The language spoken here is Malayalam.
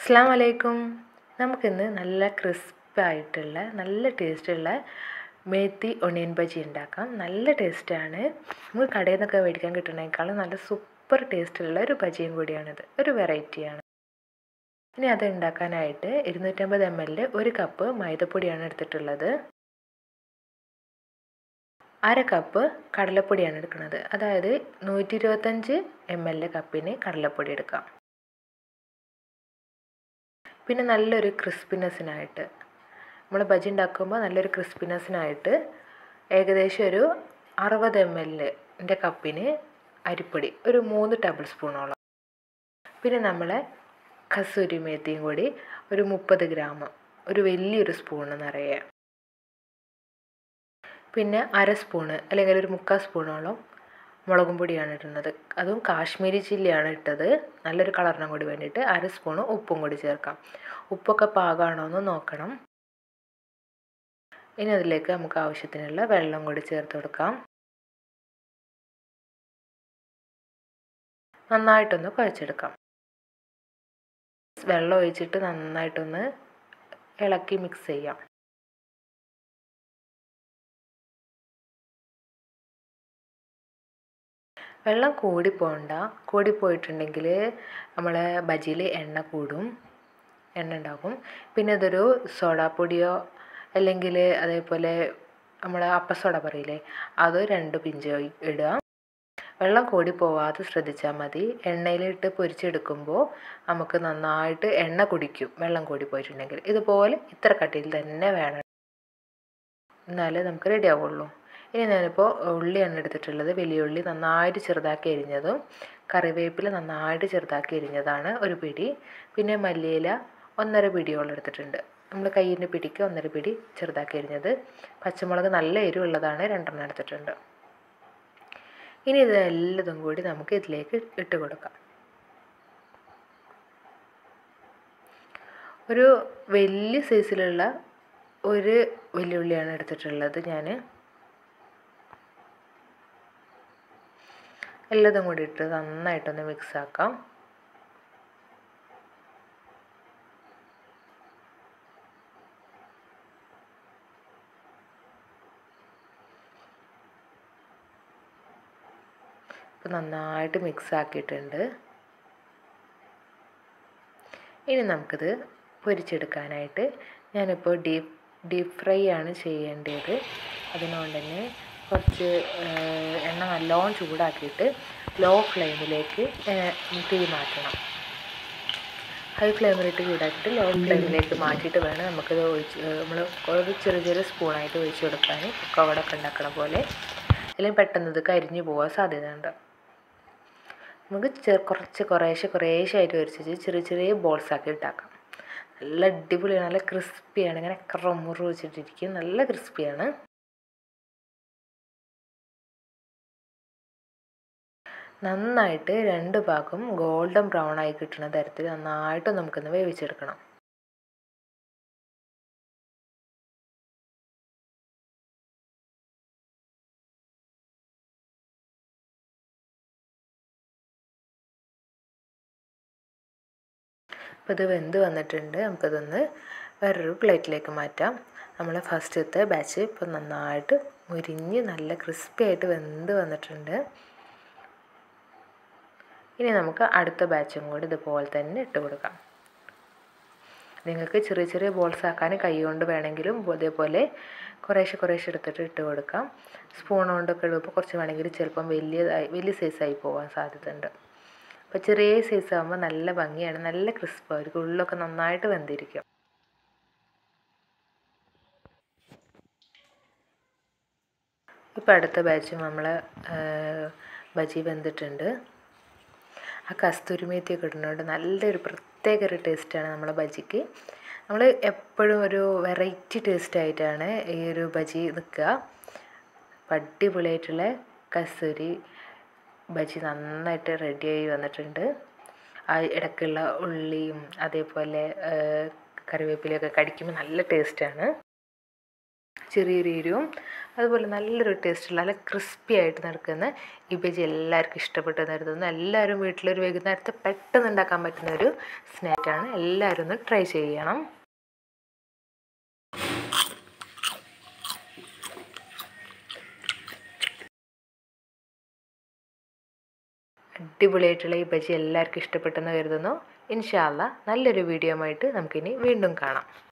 അസ്സാം വലൈക്കും നമുക്കിന്ന് നല്ല ക്രിസ്പായിട്ടുള്ള നല്ല ടേസ്റ്റുള്ള മേത്തി ഒണിയൻ ബജി ഉണ്ടാക്കാം നല്ല ടേസ്റ്റാണ് നമുക്ക് കടയിൽ നിന്നൊക്കെ മേടിക്കാൻ കിട്ടുന്നതിനേക്കാളും നല്ല സൂപ്പർ ടേസ്റ്റുള്ള ഒരു ബജിയും കൂടിയാണിത് ഒരു വെറൈറ്റിയാണ് ഇനി അത് ഉണ്ടാക്കാനായിട്ട് ഇരുന്നൂറ്റമ്പത് എം എല്ലിൽ ഒരു കപ്പ് മൈദപ്പൊടിയാണ് എടുത്തിട്ടുള്ളത് അര കപ്പ് കടലപ്പൊടിയാണ് എടുക്കുന്നത് അതായത് നൂറ്റി ഇരുപത്തഞ്ച് എം എൽ കപ്പിന് കടലപ്പൊടി എടുക്കാം പിന്നെ നല്ലൊരു ക്രിസ്പിനെസ്സിനായിട്ട് നമ്മൾ ബജി ഉണ്ടാക്കുമ്പോൾ നല്ലൊരു ക്രിസ്പിനെസ്സിനായിട്ട് ഏകദേശം ഒരു അറുപത് എം എല്ലിൻ്റെ കപ്പിന് അരിപ്പൊടി ഒരു മൂന്ന് ടേബിൾ സ്പൂണോളം പിന്നെ നമ്മളെ കസൂരി മേത്തിയും കൂടി ഒരു മുപ്പത് ഗ്രാം ഒരു വലിയൊരു സ്പൂണ് നിറയെ പിന്നെ അര സ്പൂണ് അല്ലെങ്കിൽ ഒരു മുക്കാൽ സ്പൂണോളം മുളകും പൊടിയാണ് ഇടുന്നത് അതും കാശ്മീരി ചില്ലിയാണ് ഇട്ടത് നല്ലൊരു കളറിനും കൂടി വേണ്ടിയിട്ട് അര സ്പൂണ് ഉപ്പും കൂടി ചേർക്കാം ഉപ്പൊക്കെ പാകമാണോ എന്ന് നോക്കണം ഇനി അതിലേക്ക് നമുക്ക് ആവശ്യത്തിനുള്ള വെള്ളം കൂടി ചേർത്ത് കൊടുക്കാം നന്നായിട്ടൊന്ന് കുഴച്ചെടുക്കാം വെള്ളം ഒഴിച്ചിട്ട് നന്നായിട്ടൊന്ന് ഇളക്കി മിക്സ് ചെയ്യാം വെള്ളം കൂടി പോകണ്ട കൂടി പോയിട്ടുണ്ടെങ്കിൽ നമ്മളെ ബജിയിൽ എണ്ണ കൂടും എണ്ണ ഉണ്ടാകും പിന്നെ ഇതൊരു സോഡാപ്പൊടിയോ അല്ലെങ്കിൽ അതേപോലെ നമ്മൾ അപ്പസോഡ പറയില്ലേ അത് രണ്ട് പിഞ്ച് ഇടുക വെള്ളം കൂടി പോവാതെ ശ്രദ്ധിച്ചാൽ മതി എണ്ണയിലിട്ട് പൊരിച്ചെടുക്കുമ്പോൾ നമുക്ക് നന്നായിട്ട് എണ്ണ കുടിക്കും വെള്ളം കൂടി പോയിട്ടുണ്ടെങ്കിൽ ഇതുപോലെ ഇത്ര കട്ടിയിൽ തന്നെ വേണം എന്നാലേ നമുക്ക് റെഡി ആവുള്ളൂ ഇനി ഞാനിപ്പോൾ ഉള്ളിയാണ് എടുത്തിട്ടുള്ളത് വലിയ ഉള്ളി നന്നായിട്ട് ചെറുതാക്കി എരിഞ്ഞതും കറിവേപ്പില നന്നായിട്ട് ചെറുതാക്കി എരിഞ്ഞതാണ് ഒരു പിടി പിന്നെ മല്ലിയില ഒന്നര പിടിയോളം എടുത്തിട്ടുണ്ട് നമ്മൾ കയ്യിൻ്റെ പിടിക്ക് ഒന്നര പിടി ചെറുതാക്കി എരിഞ്ഞത് പച്ചമുളക് നല്ല എരിവുള്ളതാണ് രണ്ടെണ്ണം എടുത്തിട്ടുണ്ട് ഇനി ഇതെല്ലതും കൂടി നമുക്ക് ഇതിലേക്ക് ഇട്ട് കൊടുക്കാം ഒരു വലിയ സൈസിലുള്ള ഒരു വെല്ലുള്ളിയാണ് എടുത്തിട്ടുള്ളത് ഞാൻ എല്ലാതും കൂടി ഇട്ട് നന്നായിട്ടൊന്ന് മിക്സ് ആക്കാം ഇപ്പം നന്നായിട്ട് മിക്സ് ആക്കിയിട്ടുണ്ട് ഇനി നമുക്കിത് പൊരിച്ചെടുക്കാനായിട്ട് ഞാനിപ്പോൾ ഡീപ്പ് ഡീപ്പ് ഫ്രൈ ആണ് ചെയ്യേണ്ടത് അതുകൊണ്ട് തന്നെ കുറച്ച് എണ്ണ നല്ലോണം ചൂടാക്കിയിട്ട് ലോ ഫ്ലെയിമിലേക്ക് തീ മാറ്റണം ഹൈ ഫ്ലെയിമിലിട്ട് ചൂടാക്കിയിട്ട് ലോ ഫ്ലെയിമിലേക്ക് മാറ്റിയിട്ട് വേണം നമുക്കിത് ഒഴിച്ച് നമ്മൾ ഒരു ചെറിയ ചെറിയ സ്പൂണായിട്ട് ഒഴിച്ച് കൊടുക്കാൻ പക്കവടൊക്കെ ഉണ്ടാക്കണ പോലെ അല്ലെങ്കിൽ പെട്ടെന്ന് ഇത് കരിഞ്ഞു പോകാൻ സാധ്യതയുണ്ട് നമുക്ക് ചെറു കുറച്ച് കുറേശ്ശെ കുറേശ്ശായിട്ട് വരച്ച് ചെറിയ ചെറിയ ബോൾസ് ആക്കി ഇട്ടാക്കാം നല്ല അടിപൊളിയാണ് നല്ല ക്രിസ്പിയാണ് ഇങ്ങനെ ക്രമുറു വെച്ചിട്ടിരിക്കും നല്ല ക്രിസ്പിയാണ് നന്നായിട്ട് രണ്ട് ഭാഗം ഗോൾഡൻ ബ്രൗൺ ആയി കിട്ടുന്ന തരത്തിൽ നന്നായിട്ട് നമുക്കൊന്ന് വേവിച്ചെടുക്കണം അപ്പോൾ ഇത് വെന്ത് വന്നിട്ടുണ്ട് നമുക്കതൊന്ന് വേറൊരു പ്ലേറ്റിലേക്ക് മാറ്റാം നമ്മൾ ഫസ്റ്റത്തെ ബാച്ച് ഇപ്പം നന്നായിട്ട് മുരിഞ്ഞ് നല്ല ക്രിസ്പി ആയിട്ട് വെന്ത് വന്നിട്ടുണ്ട് ഇനി നമുക്ക് അടുത്ത ബാച്ചും കൂടി ഇതുപോലെ തന്നെ ഇട്ട് കൊടുക്കാം നിങ്ങൾക്ക് ചെറിയ ചെറിയ ബോൾസ് ആക്കാൻ കൈ കൊണ്ട് വേണമെങ്കിലും ഇതേപോലെ കുറേശ്ശെ കുറേശ്ശെ എടുത്തിട്ട് ഇട്ട് കൊടുക്കാം സ്പൂൺ കൊണ്ടൊക്കെ ഇടുമ്പോൾ കുറച്ച് വേണമെങ്കിൽ ചിലപ്പം വലിയതായി വലിയ സൈസായി പോകാൻ സാധ്യതയുണ്ട് അപ്പോൾ ചെറിയ സൈസ് ആകുമ്പോൾ നല്ല ഭംഗിയാണ് നല്ല ക്രിസ്പായിരിക്കും ഉള്ളൊക്കെ നന്നായിട്ട് വെന്തിരിക്കും ഇപ്പോൾ അടുത്ത ബാച്ചും നമ്മൾ ബജി വെന്തിട്ടുണ്ട് ആ കസ്തൂരി മേത്തിയൊക്കെ ഇടുന്നതുകൊണ്ട് നല്ലൊരു പ്രത്യേക ഒരു ടേസ്റ്റാണ് നമ്മളെ ബജിക്ക് നമ്മൾ എപ്പോഴും ഒരു വെറൈറ്റി ടേസ്റ്റ് ആയിട്ടാണ് ഈ ഒരു ബജി നിൽക്കുക അടിപൊളിയായിട്ടുള്ള കസ്തൂരി ബജി നന്നായിട്ട് റെഡിയായി വന്നിട്ടുണ്ട് ആ ഇടയ്ക്കുള്ള ഉള്ളിയും അതേപോലെ കറിവേപ്പിലയൊക്കെ കടിക്കുമ്പോൾ നല്ല ടേസ്റ്റാണ് ചെറിയൊരു എരിവും അതുപോലെ നല്ലൊരു ടേസ്റ്റുള്ള നല്ല ക്രിസ്പി ആയിട്ട് നടക്കുന്ന ഈ ബജി എല്ലാവർക്കും ഇഷ്ടപ്പെട്ടു കരുതുന്നു എല്ലാവരും വീട്ടിലൊരു വൈകുന്നേരത്തെ പെട്ടെന്ന് ഉണ്ടാക്കാൻ പറ്റുന്ന ഒരു സ്നാക്കാണ് എല്ലാവരും ഒന്ന് ട്രൈ ചെയ്യണം അടിപൊളിയായിട്ടുള്ള ഈ ബജി എല്ലാവർക്കും ഇഷ്ടപ്പെട്ടെന്ന് കരുതുന്നു ഇൻഷാല്ല നല്ലൊരു വീഡിയോ ആയിട്ട് നമുക്കിനി വീണ്ടും കാണാം